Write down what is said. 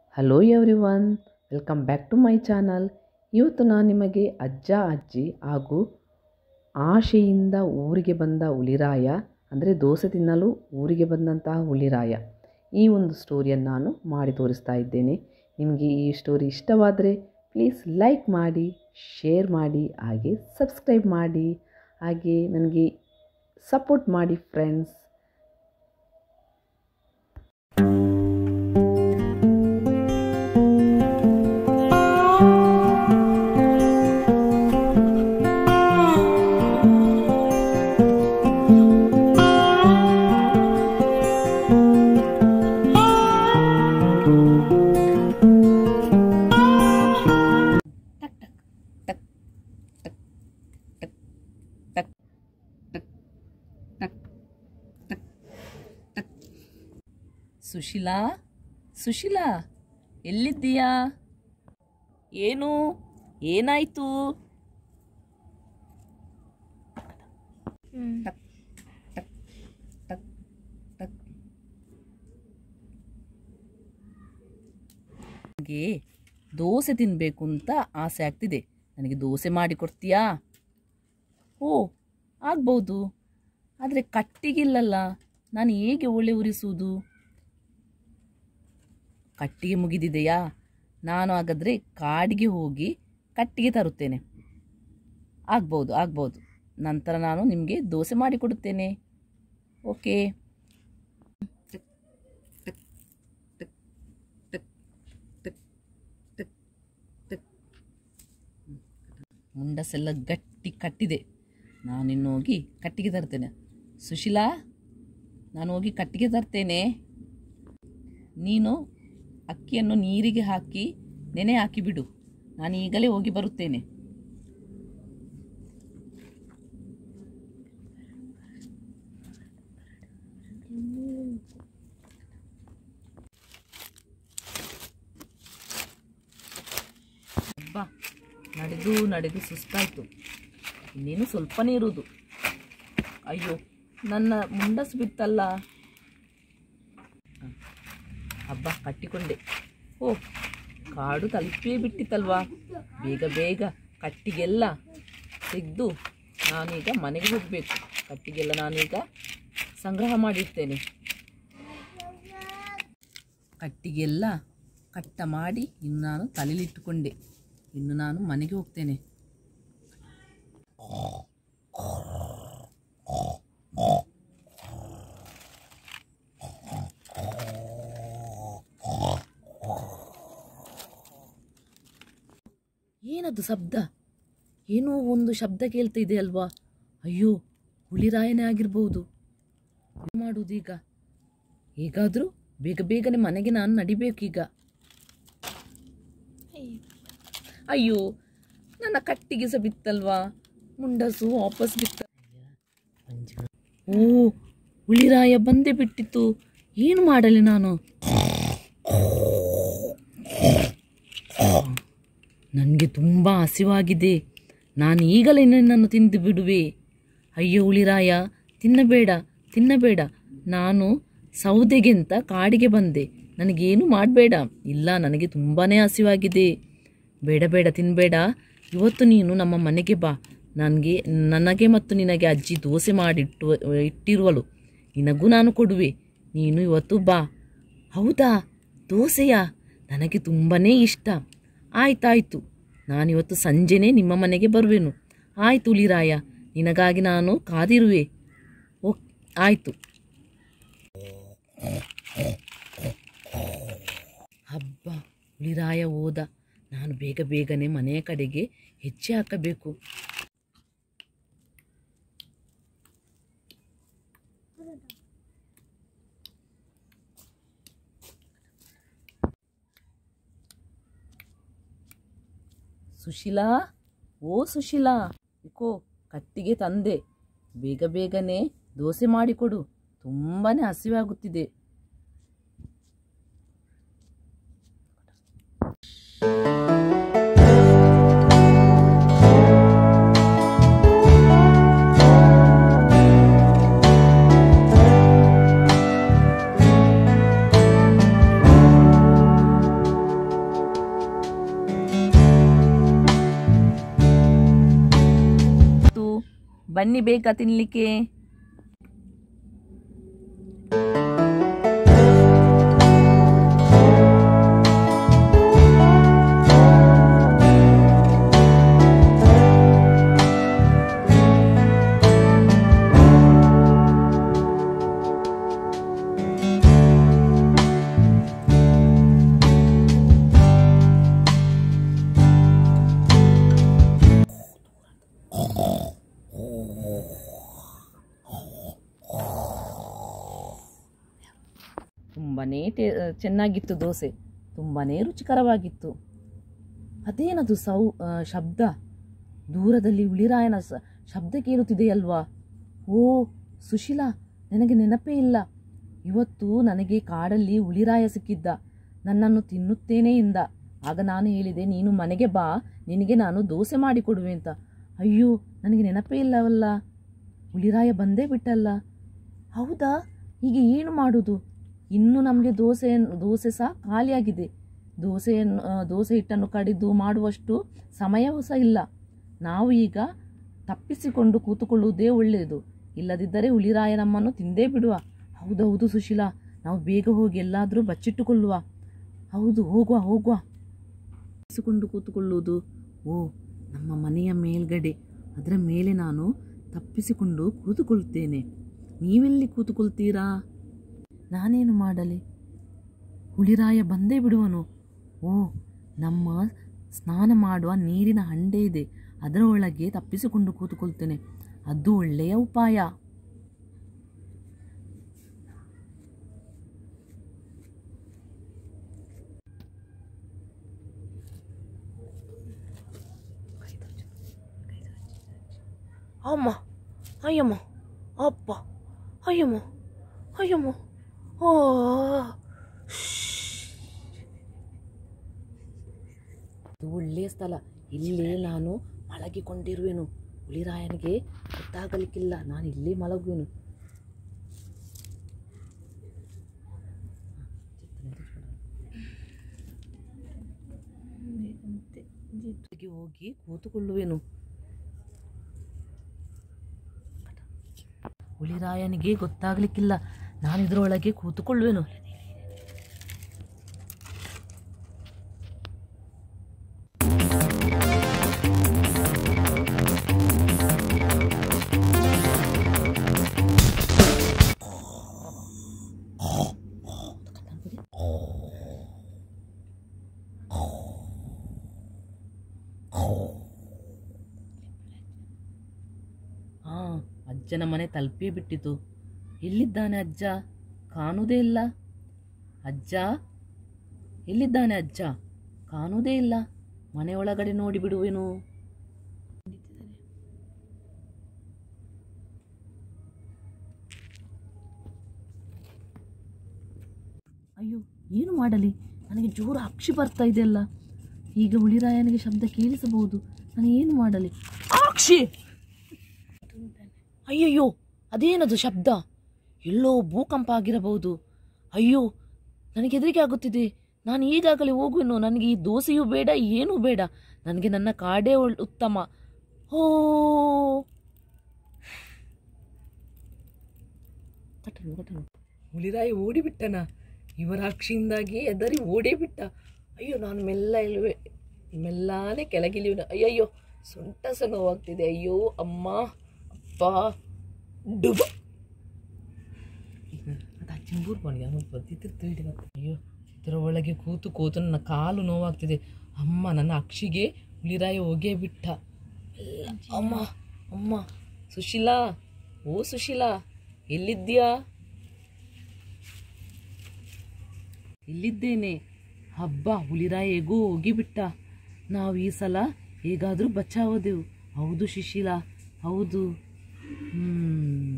Hello everyone welcome back to my channel ಇವತ್ತು ನಾನು ನಿಮಗೆ ಅಜ್ಜ ಅಜ್ಜಿ ಹಾಗೂ ಆಶೆಯಿಂದ ಊರಿಗೆ ಬಂದ ಹುಲಿರಾಯ ಅಂದರೆ ದೋಸೆ ತಿನ್ನಲು ಊರಿಗೆ ಬಂದಂತಹ ಹುಲಿರಾಯ ಈ ಒಂದು ಸ್ಟೋರಿಯನ್ನು ನಾನು ಮಾಡಿ ತೋರಿಸ್ತಾ ಇದ್ದೇನೆ ನಿಮಗೆ ಈ ಸ್ಟೋರಿ ಇಷ್ಟವಾದರೆ ಪ್ಲೀಸ್ ಲೈಕ್ ಮಾಡಿ ಶೇರ್ ಮಾಡಿ ಹಾಗೆ ಸಬ್ಸ್ಕ್ರೈಬ್ ಮಾಡಿ ಹಾಗೆ ನನಗೆ ಸಪೋರ್ಟ್ ಮಾಡಿ ಫ್ರೆಂಡ್ಸ್ ಸುಶೀಲಾ ಸುಶೀಲಾ ಎಲ್ಲಿದ್ದೀಯಾ ಏನು ಏನಾಯ್ತು ಟಕ್, ಟಕ್, ಟಕ್, ಟಕ್. ನನಗೆ ದೋಸೆ ತಿನ್ನಬೇಕು ಅಂತ ಆಸೆ ಆಗ್ತಿದೆ ನನಗೆ ದೋಸೆ ಮಾಡಿ ಕೊಡ್ತೀಯಾ ಓ ಆಗ್ಬೋದು ಆದರೆ ಕಟ್ಟಿಗಿಲ್ಲಲ್ಲ ನಾನು ಹೇಗೆ ಒಳ್ಳೆ ಉರಿಸುವುದು ಕಟ್ಟಿಗೆ ಮುಗಿದಿದೆಯಾ ನಾನು ಹಾಗಾದರೆ ಕಾಡಿಗೆ ಹೋಗಿ ಕಟ್ಟಿಗೆ ತರುತ್ತೇನೆ ಆಗ್ಬೋದು ಆಗ್ಬೋದು ನಂತರ ನಾನು ನಿಮಗೆ ದೋಸೆ ಮಾಡಿಕೊಡುತ್ತೇನೆ ಓಕೆ ಮುಂಡಸೆಲ್ಲ ಗಟ್ಟಿ ಕಟ್ಟಿದೆ ನಾನಿನ್ನು ಹೋಗಿ ಕಟ್ಟಿಗೆ ತರ್ತೇನೆ ಸುಶೀಲಾ ನಾನು ಹೋಗಿ ಕಟ್ಟಿಗೆ ತರ್ತೇನೆ ನೀನು ಅಕ್ಕಿಯನ್ನು ನೀರಿಗೆ ಹಾಕಿ ನೆನೆ ಹಾಕಿ ಬಿಡು ನಾನು ಈಗಲೇ ಹೋಗಿ ಬರುತ್ತೇನೆ ಅಬ್ಬಾ ನಡೆದು ನಡೆದು ಸುಸ್ತಾಯಿತು ಇನ್ನೇನು ಸ್ವಲ್ಪನೇ ಇರುವುದು ಅಯ್ಯೋ ನನ್ನ ಮುಂಡಸ್ ಬಿತ್ತಲ್ಲ ಹಬ್ಬ ಕಟ್ಟಿಕೊಂಡೆ ಓ ಕಾಡು ತಲುಪೇ ಬಿಟ್ಟಿತ್ತಲ್ವಾ ಬೇಗ ಬೇಗ ಕಟ್ಟಿಗೆಲ್ಲ ತೆಗೆದು ನಾನೀಗ ಮನೆಗೆ ಹೋಗಬೇಕು ಕಟ್ಟಿಗೆಲ್ಲ ನಾನೀಗ ಸಂಗ್ರಹ ಮಾಡಿರ್ತೇನೆ ಕಟ್ಟಿಗೆಲ್ಲ ಕಟ್ಟ ಮಾಡಿ ಇನ್ನು ನಾನು ತಲೆಲಿಟ್ಟುಕೊಂಡೆ ಇನ್ನು ನಾನು ಮನೆಗೆ ಹೋಗ್ತೇನೆ ಏನದು ಶಬ್ದ ಏನೋ ಒಂದು ಶಬ್ದ ಕೇಳ್ತಾ ಇದೆ ಅಲ್ವಾ ಅಯ್ಯೋ ಹುಲಿರಾಯನೇ ಆಗಿರ್ಬೋದು ಏನು ಮಾಡುವುದು ಈಗ ಹೇಗಾದರೂ ಬೇಗ ಬೇಗನೆ ಮನೆಗೆ ನಾನು ನಡಿಬೇಕೀಗ ಅಯ್ಯೋ ನನ್ನ ಕಟ್ಟಿಗೆ ಸಹ ಬಿತ್ತಲ್ವಾ ಮುಂಡಸು ವಾಪಸ್ ಬಿತ್ತ ಓ ಹುಲಿರಾಯ ಬಂದೇ ಬಿಟ್ಟಿತ್ತು ಏನು ಮಾಡಲಿ ನಾನು ನನಗೆ ತುಂಬ ಹಸಿವಾಗಿದೆ ನಾನು ಈಗಲೇ ನಿನ್ನನ್ನು ತಿಂದು ಬಿಡುವೆ ಅಯ್ಯೋ ಉಳಿರಾಯ ತಿನ್ನಬೇಡ ತಿನ್ನಬೇಡ ನಾನು ಸೌದೆಗೆಂತ ಕಾಡಿಗೆ ಬಂದೆ ನನಗೇನು ಮಾಡಬೇಡ ಇಲ್ಲ ನನಗೆ ತುಂಬಾ ಹಸಿವಾಗಿದೆ ಬೇಡ ಬೇಡ ತಿನ್ನಬೇಡ ಇವತ್ತು ನೀನು ನಮ್ಮ ಮನೆಗೆ ಬಾ ನನಗೆ ನನಗೆ ಮತ್ತು ನಿನಗೆ ಅಜ್ಜಿ ದೋಸೆ ಮಾಡಿಟ್ಟು ಇಟ್ಟಿರುವಳು ನಿನಗೂ ನಾನು ಕೊಡುವೆ ನೀನು ಇವತ್ತು ಬಾ ಹೌದಾ ದೋಸೆಯಾ ನನಗೆ ತುಂಬಾ ಇಷ್ಟ ಆಯ್ತಾಯ್ತು ನಾನಿವತ್ತು ಸಂಜೆನೇ ನಿಮ್ಮ ಮನೆಗೆ ಬರುವೆನು ಆಯ್ತು ಉಲಿರಾಯ ನಿನಗಾಗಿ ನಾನು ಕಾದಿರುವೆ ಓ ಆಯಿತು ಹಬ್ಬ ಉಳಿರಾಯ ಹೋದ ನಾನು ಬೇಗ ಬೇಗನೆ ಮನೆಯ ಕಡೆಗೆ ಹೆಜ್ಜೆ ಹಾಕಬೇಕು ಸುಶೀಲಾ ಓ ಸುಶೀಲಾ ಇಕೋ ಕಟ್ಟಿಗೆ ತಂದೆ ಬೇಗ ಬೇಗನೆ ದೋಸೆ ಮಾಡಿಕೊಡು ತುಂಬಾ ಹಸಿವಾಗುತ್ತಿದೆ ಬನ್ನಿ ಬೇಗ ತಿನ್ಲಿಕ್ಕೆ ತುಂಬನೇ ಟೇ ಚೆನ್ನಾಗಿತ್ತು ದೋಸೆ ತುಂಬನೇ ರುಚಿಕರವಾಗಿತ್ತು ಅದೇನದು ಸೌ ಆ, ಶಬ್ದ ದೂರದಲ್ಲಿ ಉಳಿರಾಯನ ಸ- ಶಬ್ದ ಕೇಳುತ್ತಿದೆಯಲ್ವಾ ಓ ಸುಶೀಲಾ ನನಗೆ ನೆನಪೇ ಇಲ್ಲ ಇವತ್ತು ನನಗೆ ಕಾಡಲ್ಲಿ ಉಳಿರಾಯ ಸಿಕ್ಕಿದ್ದ ನನ್ನನ್ನು ತಿನ್ನುತ್ತೇನೆ ಎಂದ ಆಗ ನಾನು ಹೇಳಿದೆ ನೀನು ಮನೆಗೆ ಬಾ ನಿನಗೆ ನಾನು ದೋಸೆ ಮಾಡಿಕೊಡುವೆ ಅಂತ ಅಯ್ಯೋ ನನಗೆ ನೆನಪೇ ಇಲ್ಲವಲ್ಲ ಉಳಿರಾಯ ಬಂದೇ ಬಿಟ್ಟಲ್ಲ ಹೌದಾ ಈಗ ಏನು ಮಾಡುವುದು ಇನ್ನು ನಮಗೆ ದೋಸೆ ದೋಸೆ ಸಹ ಖಾಲಿಯಾಗಿದೆ ದೋಸೆಯನ್ನು ಆ, ದೋಸೆ ಹಿಟ್ಟನ್ನು ಕಡಿದು ಮಾಡುವಷ್ಟು ಸಮಯವೂ ಸಹ ಇಲ್ಲ ನಾವು ಈಗ ತಪ್ಪಿಸಿಕೊಂಡು ಕೂತುಕೊಳ್ಳುವುದೇ ಒಳ್ಳೆಯದು ಇಲ್ಲದಿದ್ದರೆ ಹುಲಿರಾಯ ನಮ್ಮನ್ನು ತಿಂದೇ ಬಿಡುವ ಹೌದೌದು ಸುಶೀಲಾ ನಾವು ಬೇಗ ಹೋಗಿ ಎಲ್ಲಾದರೂ ಬಚ್ಚಿಟ್ಟುಕೊಳ್ಳುವ ಹೌದು ಹೋಗುವ ಹೋಗುವ ತಪ್ಪಿಸಿಕೊಂಡು ಕೂತುಕೊಳ್ಳುವುದು ಓ ನಮ್ಮ ಮನೆಯ ಮೇಲ್ಗಡೆ ಅದರ ಮೇಲೆ ನಾನು ತಪ್ಪಿಸಿಕೊಂಡು ಕೂತುಕೊಳ್ಳುತ್ತೇನೆ ನೀವೆಲ್ಲಿ ಕೂತುಕೊಳ್ತೀರಾ ನಾನೇನು ಮಾಡಲಿ ಹುಲಿರಾಯ ಬಂದೇ ಬಿಡುವನು ಓ ನಮ್ಮ ಸ್ನಾನ ಮಾಡುವ ನೀರಿನ ಹಂಡೆ ಇದೆ ಅದರ ಒಳಗೆ ತಪ್ಪಿಸಿಕೊಂಡು ಕೂತುಕೊಳ್ತೇನೆ ಅದು ಒಳ್ಳೆಯ ಉಪಾಯ ಅಮ್ಮ ಅಯ್ಯಮ್ಮ ಅಪ್ಪ ಅಯ್ಯಮ್ಮ ಅಯ್ಯಮ್ಮ ಓ ಇದು ಒಳ್ಳೆಯ ಸ್ಥಳ ಇಲ್ಲೇ ನಾನು ಮಲಗಿಕೊಂಡಿರುವೆನು ಹುಲಿರಾಯನಿಗೆ ಗೊತ್ತಾಗಲಿಕ್ಕಿಲ್ಲ ನಾನು ಇಲ್ಲೇ ಮಲಗುವೆನು ಜಿಟ್ಟಿಗೆ ಹೋಗಿ ಕೂತುಕೊಳ್ಳುವೆನು ಹುಲಿರಾಯನಿಗೆ ಗೊತ್ತಾಗ್ಲಿಕ್ಕಿಲ್ಲ ನಾನು ಇದರೊಳಗೆ ಕೂತುಕೊಳ್ಳುವೆನು ಹಾ ಅಜ್ಜನ ಮನೆ ತಲುಪೇ ಬಿಟ್ಟಿತು ಎಲ್ಲಿದ್ದಾನೆ ಅಜ್ಜ ಕಾಣುವುದೇ ಇಲ್ಲ ಅಜ್ಜ ಎಲ್ಲಿದ್ದಾನೆ ಅಜ್ಜ ಕಾಣುವುದೇ ಇಲ್ಲ ಮನೆ ಒಳಗಡೆ ನೋಡಿ ಬಿಡುವೆನು ಅಯ್ಯೋ ಏನು ಮಾಡಲಿ ನನಗೆ ಜೋರು ಅಕ್ಷಿ ಬರ್ತಾ ಇದೆಯಲ್ಲ ಈಗ ಉಳಿರಾಯನಿಗೆ ಶಬ್ದ ಕೇಳಿಸಬಹುದು ನಾನು ಏನು ಮಾಡಲಿ ಅಕ್ಷಿ ಅಯ್ಯಯ್ಯೋ ಅದೇನದು ಶಬ್ದ ಎಲ್ಲೋ ಭೂಕಂಪ ಆಗಿರಬಹುದು ಅಯ್ಯೋ ನನಗೆ ಹೆದರಿಕೆ ಆಗುತ್ತಿದೆ ನಾನು ಈಗಾಗಲೇ ಹೋಗುವೆನು ನನಗೆ ಈ ದೋಸೆಯೂ ಬೇಡ ಏನೂ ಬೇಡ ನನಗೆ ನನ್ನ ಕಾಡೇ ಒಳ್ ಉತ್ತಮ ಓ ಕಟ್ಟನು ಕಟ್ಟನು ಹುಲಿರಾಯಿ ಓಡಿಬಿಟ್ಟನ ಇವರ ಅಕ್ಷಿಯಿಂದಾಗಿ ಎದರಿ ಓಡೇ ಬಿಟ್ಟ ಅಯ್ಯೋ ನಾನು ಮೆಲ್ಲ ಇಲ್ವೇ ಮೆಲ್ಲಾನೆ ಕೆಳಗಿಲಿಯುವ ಅಯ್ಯಯ್ಯೋ ಸೊಂಟ ಸಹ ನೋವಾಗ್ತಿದೆ ಅಯ್ಯೋ ಅಮ್ಮ ಅಪ್ಪ ಡುಬ ಅದು ಚಿಂಬೂರ್ ಬನ್ನಿ ಅವನು ಬದ್ದಿತ್ತಿರ್ತೀವಿ ಅಯ್ಯೋ ಇದರ ಒಳಗೆ ಕೂತು ಕೂತು ನನ್ನ ಕಾಲು ನೋವಾಗ್ತಿದೆ ಅಮ್ಮ ನನ್ನ ಅಕ್ಷಿಗೆ ಹುಲಿರಾಯ ಹೋಗೇ ಬಿಟ್ಟ ಎಲ್ಲ ಅಮ್ಮ ಅಮ್ಮ ಸುಶೀಲಾ ಓ ಸುಶೀಲಾ ಎಲ್ಲಿದ್ಯಾ ಇಲ್ಲಿದ್ದೇನೆ ಹಬ್ಬ ಹುಲಿರಾಯ ಹೇಗೂ ಹೋಗಿಬಿಟ್ಟ ನಾವು ಈ ಸಲ ಹೇಗಾದರೂ ಬಚಾವದೆವು ಹೌದು ಸುಶೀಲಾ ಹೌದು ಹ್ಮ್